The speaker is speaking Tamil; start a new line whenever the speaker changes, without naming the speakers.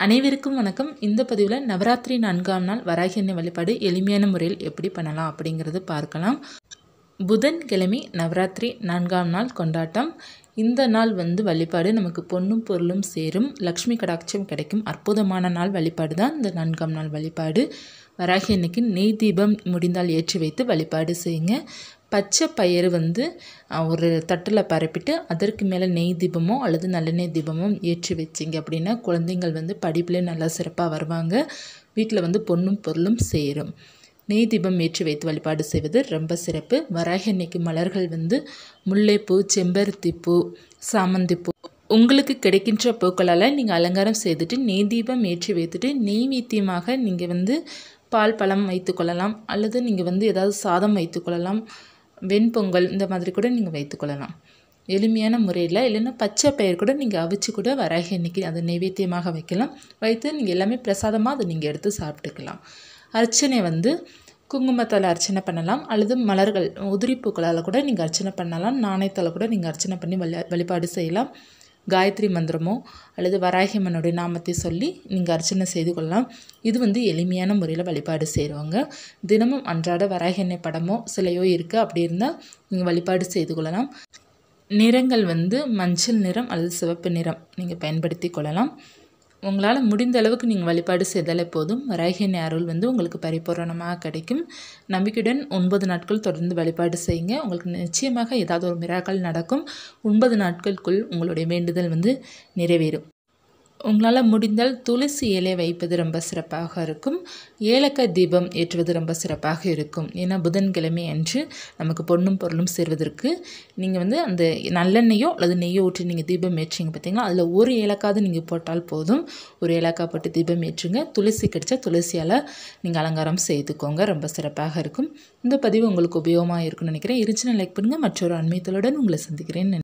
அனைவருக்கும் வணக்கம் இந்த பதிவில் நவராத்திரி நான்காம் நாள் வராகி அன்னை வழிபாடு எளிமையான முறையில் எப்படி பண்ணலாம் அப்படிங்கிறது பார்க்கலாம் புதன்கிழமை நவராத்திரி நான்காம் நாள் கொண்டாட்டம் இந்த நாள் வந்து வழிபாடு நமக்கு பொன்னும் பொருளும் சேரும் லக்ஷ்மி கடாட்சம் கிடைக்கும் அற்புதமான நாள் வழிபாடு தான் இந்த நான்காம் நாள் வழிபாடு வராகி அன்னைக்கு நெய் தீபம் முடிந்தால் ஏற்றி வைத்து வழிபாடு செய்யுங்க பச்சை பயிறு வந்து அஹ், ஒரு தட்டில் பரப்பிட்டு அதற்கு மேலே நெய் தீபமோ அல்லது நல்லெண்ணெய் தீபமோ ஏற்றி வச்சிங்க அப்படின்னா குழந்தைங்கள் வந்து படிப்பிலே நல்லா சிறப்பாக வருவாங்க வீட்டில் வந்து பொன்னும் பொருளும் சேரும் நெய் தீபம் ஏற்றி வைத்து வழிபாடு செய்வது ரொம்ப சிறப்பு வராகி அன்னைக்கு மலர்கள் வந்து முல்லைப்பூ செம்பருத்திப்பூ சாமந்திப்பூ உங்களுக்கு கிடைக்கின்ற பூக்களால் நீங்கள் அலங்காரம் செய்துட்டு நெய் தீபம் ஏற்றி வைத்துட்டு நெய்வேத்தியமாக நீங்கள் வந்து பால் பழம் வைத்துக்கொள்ளலாம் அல்லது நீங்கள் வந்து ஏதாவது சாதம் வைத்துக்கொள்ளலாம் வெண்பொங்கல் இந்த மாதிரி கூட நீங்கள் வைத்துக்கொள்ளலாம் எளிமையான முறையில் இல்லைன்னா பச்சை பயிர் கூட நீங்கள் அவிச்சு கூட வராகி அன்னைக்கு அதை நைவேத்தியமாக வைக்கலாம் வைத்து நீங்கள் எல்லாமே பிரசாதமாக அதை நீங்கள் எடுத்து சாப்பிட்டுக்கலாம் அர்ச்சனை வந்து குங்குமத்தால் அர்ச்சனை பண்ணலாம் அல்லது மலர்கள் உதிரிப்பூக்களால் கூட நீங்கள் அர்ச்சனை பண்ணலாம் நாணயத்தால் கூட நீங்கள் அர்ச்சனை பண்ணி வழி வழிபாடு செய்யலாம் காயத்ரி மந்திரமோ அல்லது வராகி அம்மனுடைய நாமத்தை சொல்லி நீங்கள் அர்ச்சனை செய்து கொள்ளலாம் இது வந்து எளிமையான முறையில் வழிபாடு செய்கிறவங்க தினமும் அன்றாட வராகி எண்ணெய் படமோ சிலையோ இருக்குது அப்படி இருந்தால் நீங்கள் வழிபாடு செய்து கொள்ளலாம் நிறங்கள் வந்து மஞ்சள் நிறம் அல்லது சிவப்பு நிறம் நீங்கள் பயன்படுத்தி கொள்ளலாம் உங்களால் முடிந்த அளவுக்கு நீங்கள் வழிபாடு செய்தாலே போதும் வராகி எண்ணெய் அருள் வந்து உங்களுக்கு பரிபூரணமாக கிடைக்கும் நம்பிக்கையுடன் ஒன்பது நாட்கள் தொடர்ந்து வழிபாடு செய்யுங்க உங்களுக்கு நிச்சயமாக ஏதாவது ஒரு மிராக்கள் நடக்கும் ஒன்பது நாட்களுக்குள் உங்களுடைய வேண்டுதல் வந்து நிறைவேறும் உங்களால் முடிந்தால் துளசி இலை வைப்பது ரொம்ப சிறப்பாக இருக்கும் ஏலக்காய் தீபம் ஏற்றுவது ரொம்ப சிறப்பாக இருக்கும் ஏன்னா புதன்கிழமை அன்று நமக்கு பொன்னும் பொருளும் சேர்வதற்கு நீங்கள் வந்து அந்த நல்லெண்ணெயோ அல்லது நெய்யோ ஊற்றி நீங்கள் தீபம் ஏற்றிங்க பார்த்தீங்களா அதில் ஒரு ஏலக்காவது நீங்கள் போட்டால் போதும் ஒரு ஏலக்காய் போட்டு தீபம் ஏற்றுங்க துளசி கிடைச்சா துளசியால் நீங்கள் அலங்காரம் செய்துக்கோங்க ரொம்ப சிறப்பாக இருக்கும் இந்த பதிவு உங்களுக்கு உபயோகமாக இருக்கும்னு நினைக்கிறேன் இருந்துச்சுன்னா லைக் பண்ணுங்கள் மற்றொரு அண்மையத்தலுடன் உங்களை சந்திக்கிறேன்